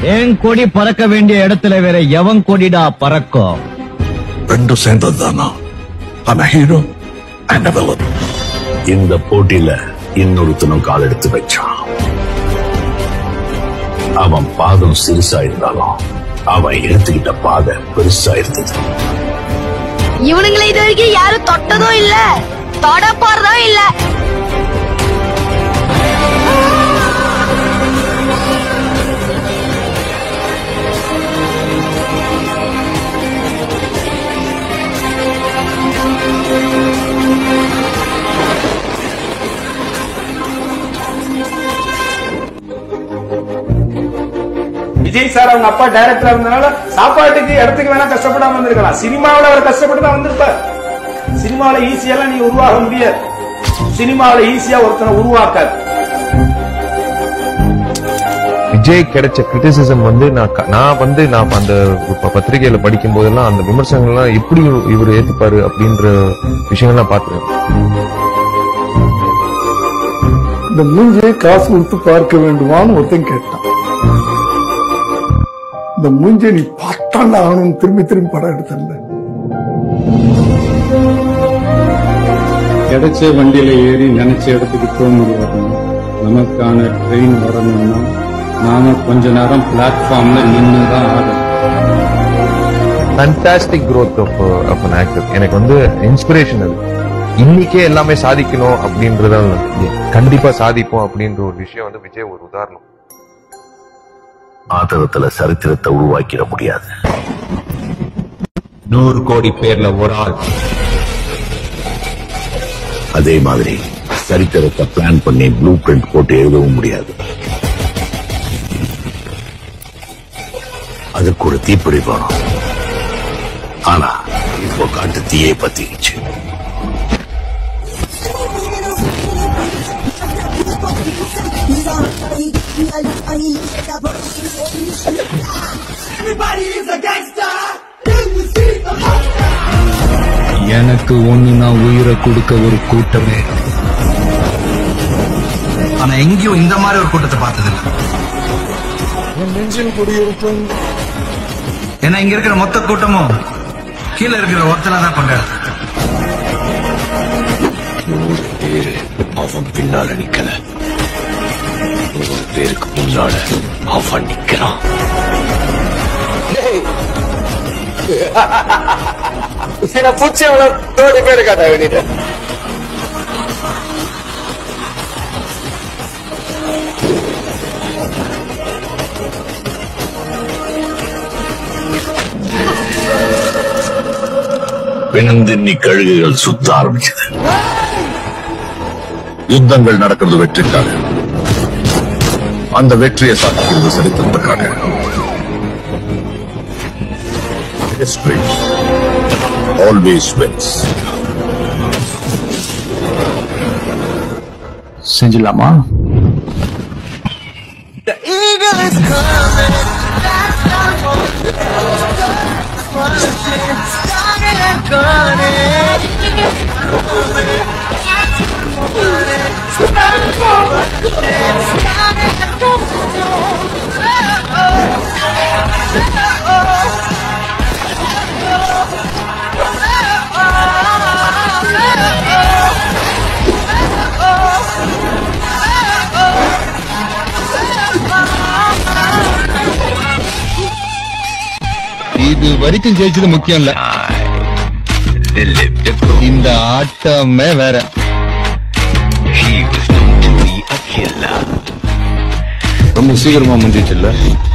என் கொடி பறக்க வேண்டிய இடத்துல வேற எவன் கொடிடா பறக்கும் ரெண்டும் சேர்ந்தது தானா I'm a hero and a villain. இந்த போட்டியில இன்னொருத்தனும் கால் எடுத்து வச்சான் அவன் பாதம் சிறுசா இருந்தாலும் அவன் எடுத்துக்கிட்ட பாதை பெருசா இருந்தது இவனுங்களை இது வரைக்கும் யாரும் தொட்டதும் இல்ல தொட போறதும் இல்ல விஜய் சார் அவங்க அப்பா டைரக்டரா இருந்தனால சாப்பாட்டுக்கு இடத்துக்கு வேணா கஷ்டப்படாம வந்திருக்கலாம் சினிமாவுல அவர் கஷ்டப்பட்டு தான் வந்திருப்பார் சினிமாவுல ஈஸியெல்லாம் நீ உருவாக முடியாது சினிமாவுல ஈஸியா ஒருத்தனை உருவாக்காது விஜய் கிடைச்ச கிரிட்டிசிசம் வந்து நான் க- நான் வந்து நான் அந்த ப- பத்திரிகையில படிக்கும் போதெல்லாம் அந்த விமர்சனங்கள்லாம் எப்படி இவர் ஏத்துப்பாரு அப்படின்ற விஷயங்கள்லாம் பார்த்துருக்கேன் இந்த மூஞ்சியை காசு கொடுத்து பார்க்க வேண்டுமான்னு ஒருத்தன் கேட்டான் இந்த மூஞ்சியை நீ பார்த்தாண்டா ஆகணும் திரும்பி திரும்பி படம் எடுத்தல கிடைச்ச வண்டியில ஏறி நினைச்ச இடத்துக்கு போக முடியாது நமக்கான ட்ரெயின் வரணும்னா நாம கொஞ்ச நேரம் பிளாட்ஃபார்ம்ல நின்று தான் ஆகணும் fantastic growth of of an actor எனக்கு வந்து இன்ஸ்பிரேஷன் அது இன்னைக்கே எல்லாமே சாதிக்கணும் அப்படின்றத கண்டிப்பா சாதிப்போம் அப்படின்ற ஒரு விஷயம் வந்து விஜய் ஒரு உதாரணம் ஆத்திரத்துல சரித்திரத்தை உருவாக்கிட முடியாது நூறு கோடி பேர்ல ஒரு ஆள் அதே மாதிரி சரித்திரத்தை பிளான் பண்ணி ப்ளூ பிரிண்ட் போட்டு எழுதவும் முடியாது அதுக்கு ஒரு தீப்பொறி வேணும் ஆனா இப்போ காட்டு தீயை பத்திக்கிச்சு எனக்கு ஒண்ணுனா உயிரை கொடுக்க ஒரு கூட்டமே ஆனா எங்கேயும் இந்த மாதிரி ஒரு கூட்டத்தை பார்த்தது இல்ல ஏன்னா இங்க இருக்கிற மொத்த கூட்டமும் கீழே இருக்கிற ஒருத்தனை தான் கொண்டாடுது பேரு அவன் பின்னால நிக்கல ஒரு பேருக்கு முன்னால அவன் நிக்கிறான் பிணந்தின்னி கழுகுகள் சுத்த ஆரம்பிச்சது யுத்தங்கள் நடக்கிறது வெற்றிக்காக அந்த வெற்றியை சாதிக்கிறது சரித்திரத்துக்காக History always wins. செஞ்சிடலாமா இது வரைக்கும் ஜெயிச்சது முக்கியம் இல்ல இந்த ஆட்டமே வேற ரொம்ப சீக்கிரமா முடிஞ்சிச்சு இல்ல